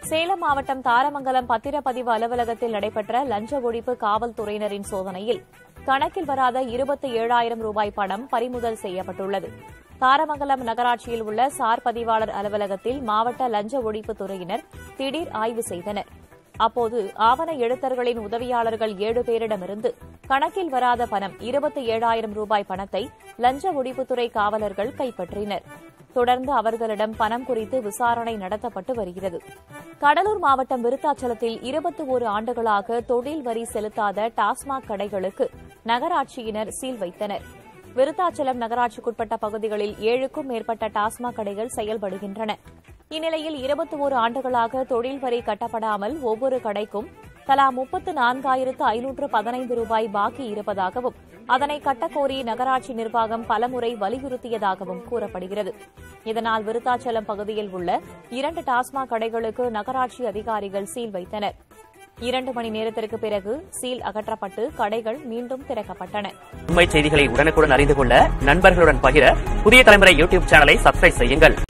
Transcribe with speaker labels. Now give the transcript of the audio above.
Speaker 1: சேலம் மாவட்டம் தாரமங்கலம் பத்திரப்பதிவு அலுவலகத்தில் நடைபெற்ற லஞ்ச ஒழிப்பு காவல்துறையினரின் சோதனையில் கணக்கில் வராத இருபத்தி ஏழாயிரம் ரூபாய் பணம் பறிமுதல் செய்யப்பட்டுள்ளது தாரமங்கலம் நகராட்சியில் உள்ள சார் பதிவாளர் அலுவலகத்தில் மாவட்ட லஞ்ச ஒழிப்பு துறையினர் திடீர் ஆய்வு செய்தனர் அப்போது ஆவண எழுத்தர்களின் உதவியாளர்கள் ஏழு பேரிடமிருந்து கணக்கில் வராத பணம் இருபத்தி ஏழாயிரம் ரூபாய் பணத்தை லஞ்ச ஒழிப்புத்துறை காவலர்கள் கைப்பற்றினர் தொடர்ந்து அவர்களிடம் பணம் குறித்து விசாரணை நடத்தப்பட்டு வருகிறது கடலூர் மாவட்டம் விருத்தாச்சலத்தில் இருபத்தி ஒரு ஆண்டுகளாக தொழில் வரி செலுத்தாத டாஸ்மாக் கடைகளுக்கு நகராட்சியினர் சீல் வைத்தனர் விருத்தாச்சலம் நகராட்சிக்குட்பட்ட பகுதிகளில் ஏழுக்கும் மேற்பட்ட டாஸ்மாக் கடைகள் செயல்படுகின்றன இந்நிலையில் இருபத்தி ஒரு ஆண்டுகளாக தொழில் வரி கட்டப்படாமல் ஒவ்வொரு கடைக்கும் தலா முப்பத்து நான்காயிரத்து ஐநூற்று பதினைந்து ரூபாய் பாக்கி இருப்பதாகவும் அதனை கட்டக்கோரி நகராட்சி நிர்வாகம் பலமுறை வலியுறுத்தியதாகவும் கூறப்படுகிறது இதனால் விருத்தாச்சலம் பகுதியில் உள்ள இரண்டு டாஸ்மாக் கடைகளுக்கு நகராட்சி அதிகாரிகள் சீல் வைத்தனர் இரண்டு மணி நேரத்திற்கு பிறகு சீல் அகற்றப்பட்டு கடைகள் மீண்டும் திறக்கப்பட்டன
Speaker 2: உண்மை செய்திகளை உடனுக்குடன் அறிந்து கொள்ள நண்பர்களுடன் பகிர புதிய தலைமுறை யூடியூப் சேனலை சப்ஸ்கிரைப் செய்யுங்கள்